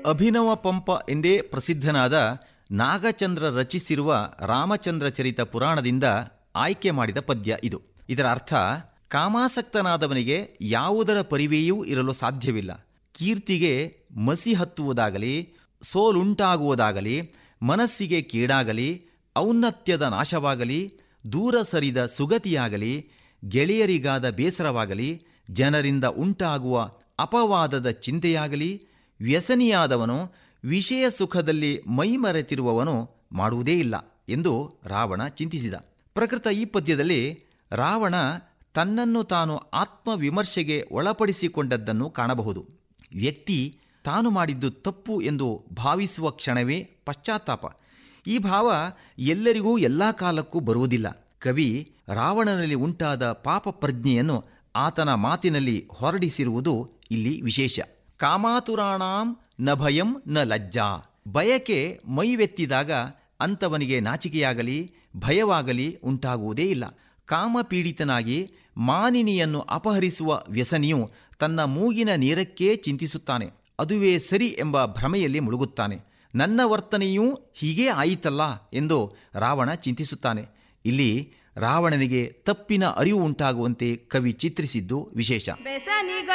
ಅಭಿನವ ಪಂಪ ಎಂದೇ ಪ್ರಸಿದ್ಧನಾದ ನಾಗಚಂದ್ರ ರಚಿಸಿರುವ ರಾಮಚಂದ್ರ ಚರಿತ ಪುರಾಣದಿಂದ ಆಯ್ಕೆ ಮಾಡಿದ ಪದ್ಯ ಇದು ಇದರ ಅರ್ಥ ಕಾಮಾಸಕ್ತನಾದವನಿಗೆ ಯಾವುದರ ಪರಿವೆಯೂ ಇರಲು ಸಾಧ್ಯವಿಲ್ಲ ಕೀರ್ತಿಗೆ ಮಸಿ ಹತ್ತುವುದಾಗಲಿ ಸೋಲುಂಟಾಗುವುದಾಗಲಿ ಮನಸ್ಸಿಗೆ ಕೀಡಾಗಲಿ ಔನ್ನತ್ಯದ ನಾಶವಾಗಲಿ ದೂರ ಸರಿದ ಸುಗತಿಯಾಗಲಿ ಗೆಳೆಯರಿಗಾದ ಬೇಸರವಾಗಲಿ ಜನರಿಂದ ಉಂಟಾಗುವ ಅಪವಾದದ ಚಿಂತೆಯಾಗಲಿ ವ್ಯಸನಿಯಾದವನು ವಿಷಯ ಸುಖದಲ್ಲಿ ಮೈಮರೆತಿರುವವನು ಮಾಡುವುದೇ ಇಲ್ಲ ಎಂದು ರಾವಣ ಚಿಂತಿಸಿದ ಪ್ರಕೃತ ಈ ಪದ್ಯದಲ್ಲಿ ರಾವಣ ತನ್ನನ್ನು ತಾನು ಆತ್ಮವಿಮರ್ಶೆಗೆ ಒಳಪಡಿಸಿಕೊಂಡದ್ದನ್ನು ಕಾಣಬಹುದು ವ್ಯಕ್ತಿ ತಾನು ಮಾಡಿದ್ದು ತಪ್ಪು ಎಂದು ಭಾವಿಸುವ ಕ್ಷಣವೇ ಪಶ್ಚಾತ್ತಾಪ ಈ ಭಾವ ಎಲ್ಲರಿಗೂ ಎಲ್ಲ ಕಾಲಕ್ಕೂ ಬರುವುದಿಲ್ಲ ಕವಿ ರಾವಣನಲ್ಲಿ ಉಂಟಾದ ಪಾಪ ಪ್ರಜ್ಞೆಯನ್ನು ಆತನ ಮಾತಿನಲ್ಲಿ ಹೊರಡಿಸಿರುವುದು ಇಲ್ಲಿ ವಿಶೇಷ ಕಾಮಾತುರಾಣಾಂ ನ ಭಯಂ ನ ಲಜ್ಜಾ ಬಯಕೆ ಮೈವೆತ್ತಿದಾಗ ಅಂಥವನಿಗೆ ನಾಚಿಕೆಯಾಗಲಿ ಭಯವಾಗಲಿ ಉಂಟಾಗುವುದೇ ಇಲ್ಲ ಕಾಮಪೀಡಿತನಾಗಿ ಮಾನಿನಿಯನ್ನು ಅಪಹರಿಸುವ ವ್ಯಸನಿಯು ತನ್ನ ಮೂಗಿನ ನೀರಕ್ಕೇ ಚಿಂತಿಸುತ್ತಾನೆ ಅದುವೇ ಸರಿ ಎಂಬ ಭ್ರಮೆಯಲ್ಲಿ ಮುಳುಗುತ್ತಾನೆ ನನ್ನ ವರ್ತನೆಯೂ ಹೀಗೇ ಆಯಿತಲ್ಲ ಎಂದು ರಾವಣ ಚಿಂತಿಸುತ್ತಾನೆ ಇಲ್ಲಿ ರಾವಣನಿಗೆ ತಪ್ಪಿನ ಅರಿವು ಉಂಟಾಗುವಂತೆ ಕವಿ ಚಿತ್ರಿಸಿದ್ದು ವಿಶೇಷ ಬೆಸನಿಗ